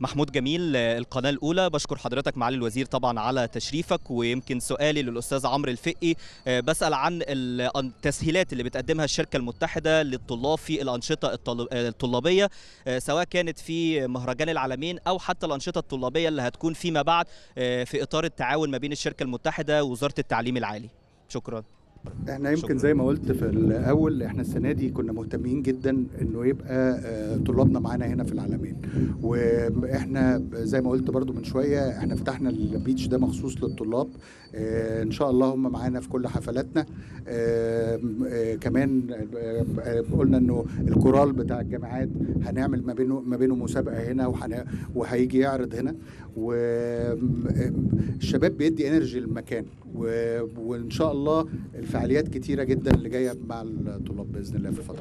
محمود جميل القناه الاولى بشكر حضرتك معالي الوزير طبعا على تشريفك ويمكن سؤالي للاستاذ عمرو الفقي بسال عن التسهيلات اللي بتقدمها الشركه المتحده للطلاب في الانشطه الطلابيه سواء كانت في مهرجان العالمين او حتى الانشطه الطلابيه اللي هتكون فيما بعد في اطار التعاون ما بين الشركه المتحده ووزاره التعليم العالي شكرا احنا يمكن شكرا. زي ما قلت في الاول احنا السنه دي كنا مهتمين جدا انه يبقى طلابنا معانا هنا في العالمين واحنا زي ما قلت برضو من شويه احنا فتحنا البيتش ده مخصوص للطلاب ان شاء الله هم معانا في كل حفلاتنا كمان قلنا انه الكورال بتاع الجامعات هنعمل ما بينه ما بينه مسابقه هنا وهيجي يعرض هنا والشباب بيدي انرجي للمكان وان شاء الله الفعاليات كتيره جدا اللي جايه مع الطلاب باذن الله في الفتره